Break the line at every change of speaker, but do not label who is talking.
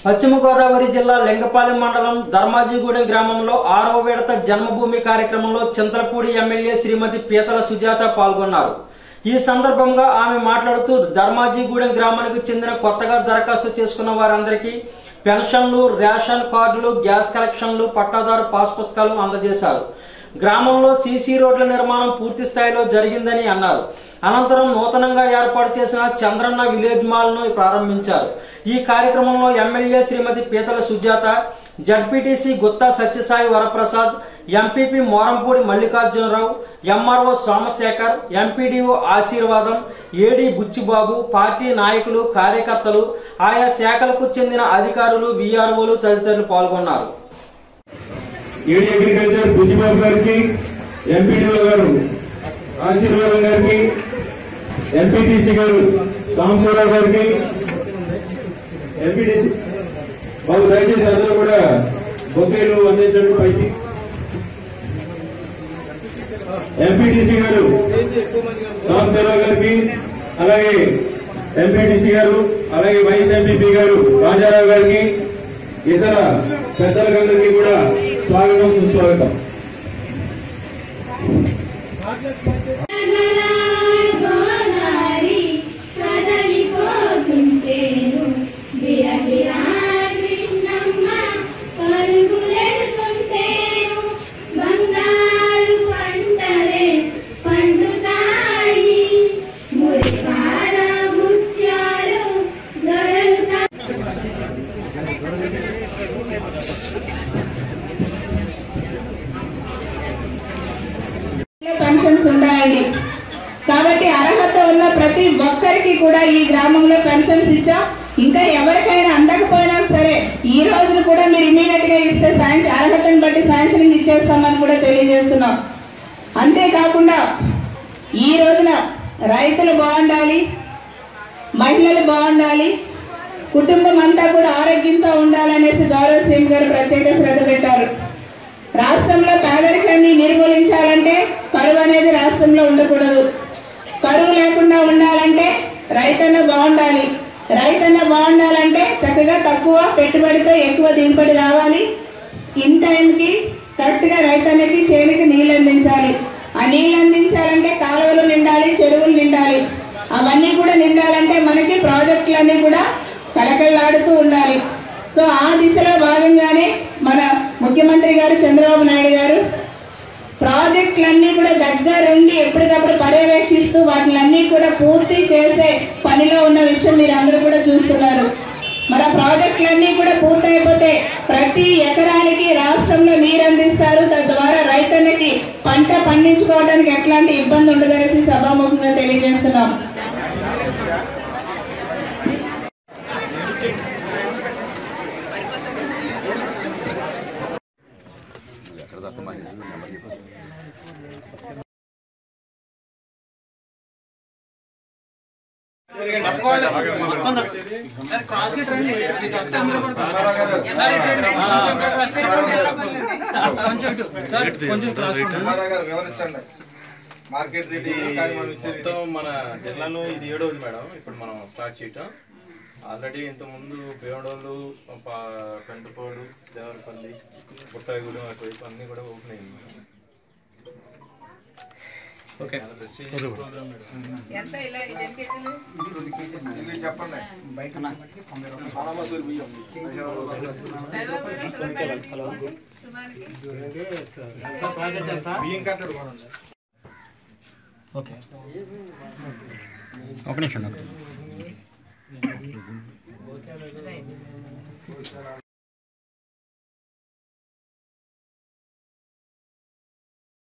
పశ్చిమ గోదావరి జిల్లా లింగపాలెం మండలం ధర్మాజిగూడెం గ్రామంలో ఆరవ విడత జన్మభూమి కార్యక్రమంలో చింతలపూడి ఎమ్మెల్యే శ్రీమతి పీతల సుజాత పాల్గొన్నారు ఈ సందర్భంగా ఆమె మాట్లాడుతూ ధర్మాజిగూడెం గ్రామానికి చెందిన కొత్తగా దరఖాస్తు చేసుకున్న వారందరికీ పెన్షన్లు రేషన్ కార్డులు గ్యాస్ కలెక్షన్లు పట్టాదారు పాస్ పుస్తకాలు అందజేశారు గ్రామంలో సీసీ రోడ్ల నిర్మాణం పూర్తి స్థాయిలో జరిగిందని అన్నారు అనంతరం నూతనంగా ఏర్పాటు చేసిన చంద్రన్న విలేజ్ మాల్ ను ప్రారంభించారు ఈ కార్యక్రమంలో MLA Srimathi Peethala Sujatha ZPTC Gutta Satyasai Varaprasad MPP Morampudi Mallikarjunarao MRO Somasekhar MPDO Aseervadam AD Buchibabu party నాయకులు కార్యకర్తలు ఆయా శాఖలకు చెందిన అధికారులు వీఆర్ఓలు తదితరులు పాల్గొన్నారు
ఏడి అగ్రికల్చర్ బుజ్జిబాబు గారికి ఎంపీడీఓ గారు ఆశీర్వాదం గారికి ఎంపీటీసీ గారు సాంబశివరావు గారికి ఎంపీటీసీ బాబు దయచేసి అందరూ కూడా బొకేలు అందించండి పైకి ఎంపీటీసీ గారు సాంబశివరావు గారికి అలాగే ఎంపీటీసీ గారు అలాగే వైస్ ఎంపీపీ గారు రాజారావు గారికి ఇతర పెద్దలందరికీ కూడా స్వాగతం సుస్వాగతం
గోదారి కదలిపోతుంటేను బిరబిరా కృష్ణమ్మ పరుగులెడుతుంటేను బంగారు పంటలే పండుతాయి మురిపాల ముత్యాలు దొరలుతాయి
పెన్షన్స్ ఉన్నాయండి కాబట్టి అర్హత ఉన్న ప్రతి ఒక్కరికి కూడా ఈ గ్రామంలో పెన్షన్స్ ఇచ్చాం ఇంకా ఎవరికైనా అందకపోయినా సరే ఈ రోజున కూడా మీరు ఇమీడియట్ గా ఇస్తే సైన్స్ అర్హతను బట్టి శాంక్షనింగ్ ఇచ్చేస్తామని కూడా తెలియజేస్తున్నాం అంతేకాకుండా ఈ రోజున రైతులు బాగుండాలి మహిళలు బాగుండాలి కుటుంబం అంతా కూడా ఆరోగ్యంతో ఉండాలనేసి గౌరవ సీఎం గారు ప్రత్యేక శ్రద్ధ పెట్టారు రాష్ట్రంలో పేదరికాన్ని నిర్మూలించాలంటే కరువు అనేది రాష్ట్రంలో ఉండకూడదు కరువు లేకుండా ఉండాలంటే రైతన్న బాగుండాలి రైతన్న బాగుండాలంటే చక్కగా తక్కువ పెట్టుబడితో ఎక్కువ దిగుబడి రావాలి ఇన్ టైంకి కరెక్ట్గా రైతన్నకి చేనుకి నీళ్ళు అందించాలి ఆ నీళ్ళు అందించాలంటే కాలువలు నిండాలి చెరువులు నిండాలి అవన్నీ కూడా నిండాలంటే మనకి ప్రాజెక్టులన్నీ కూడా కళకళలాడుతూ ఉండాలి సో ఆ దిశలో భాగంగానే మన ముఖ్యమంత్రి గారు చంద్రబాబు నాయుడు గారు ప్రాజెక్టులన్నీ కూడా దగ్గరుండి ఎప్పటికప్పుడు పర్యవేక్షిస్తూ వాటిలన్నీ కూడా పూర్తి చేసే పనిలో ఉన్న విషయం మీరు అందరూ కూడా చూస్తున్నారు మరి ఆ ప్రాజెక్టులన్నీ కూడా పూర్తయిపోతే ప్రతి ఎకరానికి రాష్ట్రంలో నీరు అందిస్తారు తద్వారా రైతన్నకి పంట పండించుకోవడానికి ఎట్లాంటి ఇబ్బంది ఉండదనేసి సభాముఖంగా తెలియజేస్తున్నాం
కుమారా గారు వివరించండి మార్కెట్ రేట్ కానీ మనం ఇచ్చేది
మొత్తం మన జిల్లాలో ఇది ఏడోది మేడం ఇప్పుడు మనం స్టార్ట్ చేయటం ఆల్రెడీ ఇంతకుముందు పేవడోళ్ళు కంటుపోడు దేవరపల్లి పుట్టాయిగూడెం అటువైపు అన్ని కూడా ఓపెన్ అయింది మేడం ఓకే ప్రోగ్రామ్ మేడం
ఇది చెప్పండి పాలమసూరి బియ్యం బియ్యం కట్టడు కొనండి
ఒక నిమిషం